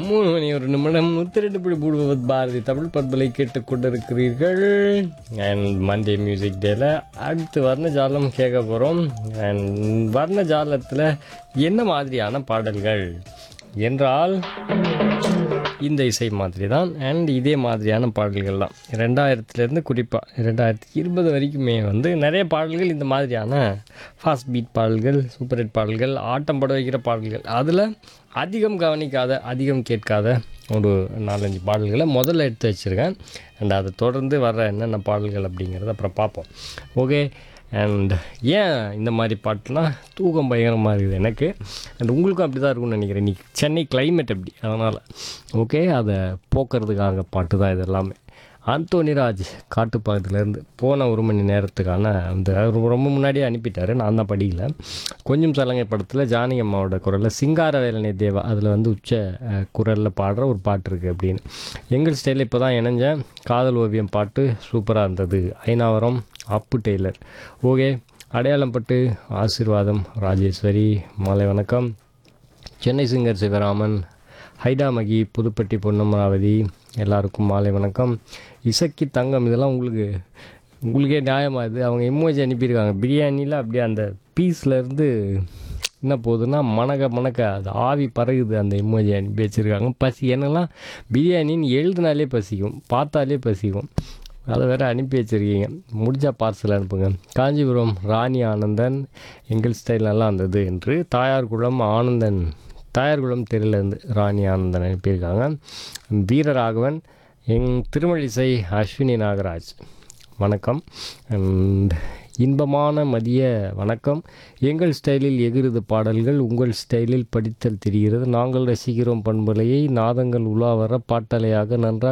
மூணு மணி ஒரு நிமிடம் நூற்றி ரெண்டு புள்ளி மூடுவது பாரதி தமிழ் பண்பலை கேட்டுக்கொண்டிருக்கிறீர்கள் அண்ட் மண்டே மியூசிக் டேல அடுத்து வர்ண ஜாலம் கேட்க போகிறோம் அண்ட் வர்ண ஜாலத்தில் என்ன மாதிரியான பாடல்கள் என்றால் இந்த இசை மாதிரி தான் அண்ட் இதே மாதிரியான பாடல்கள் தான் ரெண்டாயிரத்துலேருந்து குறிப்பாக ரெண்டாயிரத்தி இருபது வரைக்குமே வந்து நிறைய பாடல்கள் இந்த மாதிரியான ஃபாஸ்ட் பீட் பாடல்கள் சூப்பர் ஹிட் பாடல்கள் ஆட்டம் பட வைக்கிற பாடல்கள் அதில் அதிகம் கவனிக்காத அதிகம் கேட்காத ஒரு நாலஞ்சு பாடல்களை முதல்ல எடுத்து வச்சுருக்கேன் அண்ட் அதை தொடர்ந்து வர்ற என்னென்ன பாடல்கள் அப்படிங்கிறத அப்புறம் பார்ப்போம் ஓகே அண்ட் ஏன் இந்த மாதிரி பாட்டுலாம் தூக்கம் பயங்கரமாக இருக்குது எனக்கு அண்ட் உங்களுக்கும் அப்படி தான் இருக்கும்னு நினைக்கிறேன் இன்னைக்கு சென்னை climate அப்படி அதனால் ஓகே அதை போக்குறதுக்காக பாட்டு தான் இது எல்லாமே அந்தோனிராஜ் காட்டுப்பாக்கத்துலேருந்து போன ஒரு மணி நேரத்துக்கான அந்த அவர் ரொம்ப முன்னாடியே அனுப்பிட்டாரு நான் தான் படிக்கல கொஞ்சம் சலங்கை படத்தில் ஜானகி அம்மாவோட குரலில் சிங்கார வேலனை தேவா அதில் வந்து உச்ச குரலில் பாடுற ஒரு பாட்டு இருக்குது அப்படின்னு எங்கள் ஸ்டைலில் இப்போ தான் இணைஞ்சேன் காதல் ஓவியம் பாட்டு சூப்பராக இருந்தது ஐநாவரம் அப்பு டெய்லர் ஓகே அடையாளம் பட்டு ஆசீர்வாதம் ராஜேஸ்வரி மாலை வணக்கம் சென்னை சிங்கர் சிவராமன் ஹைடா மகி புதுப்பட்டி பொன்னமராவதி எல்லாருக்கும் மாலை வணக்கம் இசக்கி தங்கம் இதெல்லாம் உங்களுக்கு உங்களுக்கே நியாயமாக இது அவங்க எமோஜி அனுப்பியிருக்காங்க பிரியாணியில் அப்படியே அந்த பீஸ்லேருந்து என்ன போகுதுன்னா மணக்க மணக்க அது ஆவி பறகுது அந்த எமோஜி அனுப்பி வச்சுருக்காங்க பசி என்னெல்லாம் பிரியாணின்னு எழுதுனாலே பசிக்கும் பார்த்தாலே பசிக்கும் அதை வேறு அனுப்பி வச்சுருக்கீங்க முடிஞ்சா பார்சல் அனுப்புங்க காஞ்சிபுரம் ராணி ஆனந்தன் எங்கள் ஸ்டைல் நல்லா இருந்தது என்று தாயார்குளம் ஆனந்தன் தாயார்குளம் தெருலேருந்து ராணி ஆனந்தன் அனுப்பியிருக்காங்க வீரராகவன் எங் திருமழிசை அஸ்வினி நாகராஜ் வணக்கம் And இன்பமான மதிய வணக்கம் எங்கள் ஸ்டைலில் எகிருது பாடல்கள் உங்கள் ஸ்டைலில் படித்தல் தெரிகிறது நாங்கள் ரசிக்கிறோம் பண்பலையை நாதங்கள் உலா வர பாட்டலையாக நன்றாக